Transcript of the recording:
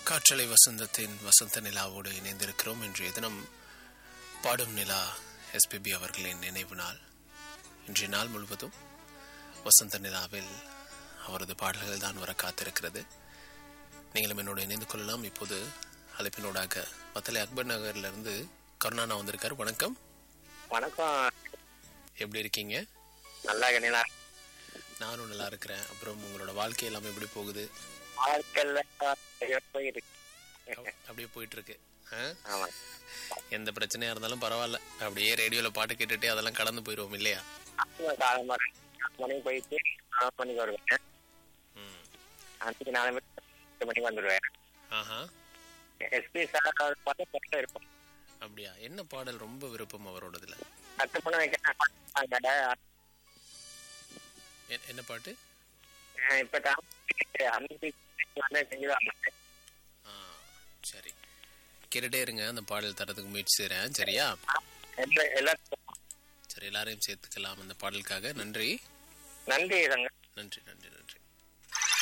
காற்றலை வசந்தத்தின் வசந்த நிலாவோடு இணைந்திருக்கிறோம் இன்றைய தினம் பாடும் நிலா எஸ்பிபி அவர்களின் நினைவு நாள் இன்றைய நாள் முழுவதும் வசந்த நிலாவில் அவரது பாடல்கள் தான் வர காத்திருக்கிறது நீங்களும் என்னோடு இணைந்து கொள்ளலாம் இப்போது அழைப்பினோடாக மத்தலை அக்பர் நகர்லேருந்து கருணானா வந்திருக்காரு வணக்கம் வணக்கம் எப்படி இருக்கீங்க நல்லா இருக்கீங்களா நானும் நல்லா இருக்கிறேன் அப்புறம் உங்களோட வாழ்க்கை எல்லாமே எப்படி போகுது வாழ்க்கையில போயிருக்கு அப்படியே போயிட்டு இருக்கு ஆ? ஆமா எந்த பிரச்சனையா இருந்தாலும் பரவாயில்ல அப்படியே ரேடியோல பாட்டு கேட்டுட்டே அதெல்லாம் கடந்து போயிடுவோம் இல்லையா ஆமா, காலமா நாலு மணிக்கு போயிட்டு நாலு மணிக்கு வருவேன் ம் அன்னைக்கு நாலு மணிக்கு எட்டு மணிக்கு வந்துடுவேன் ஆஹா எஸ்பி சார் பார்த்து பக்கம் இருப்போம் அப்படியா என்ன பாடல் ரொம்ப விருப்பம் அவரோடதுல பத்து மணி வைக்கிறேன் கடை எ- என்ன பாட்டு இப்ப அன்னைக்கு வந்து செஞ்சுதான் ஆ சரி கேட்டுட்டே இருங்க அந்த பாடல் தரதுக்கு முயற்சி செய்கிறேன் சரியா எல்லா எல்லாத்துக்கும் சரி எல்லாரையும் சேர்த்துக்கலாம் அந்த பாடலுக்காக நன்றி நன்றி சங்க நன்றி நன்றி நன்றி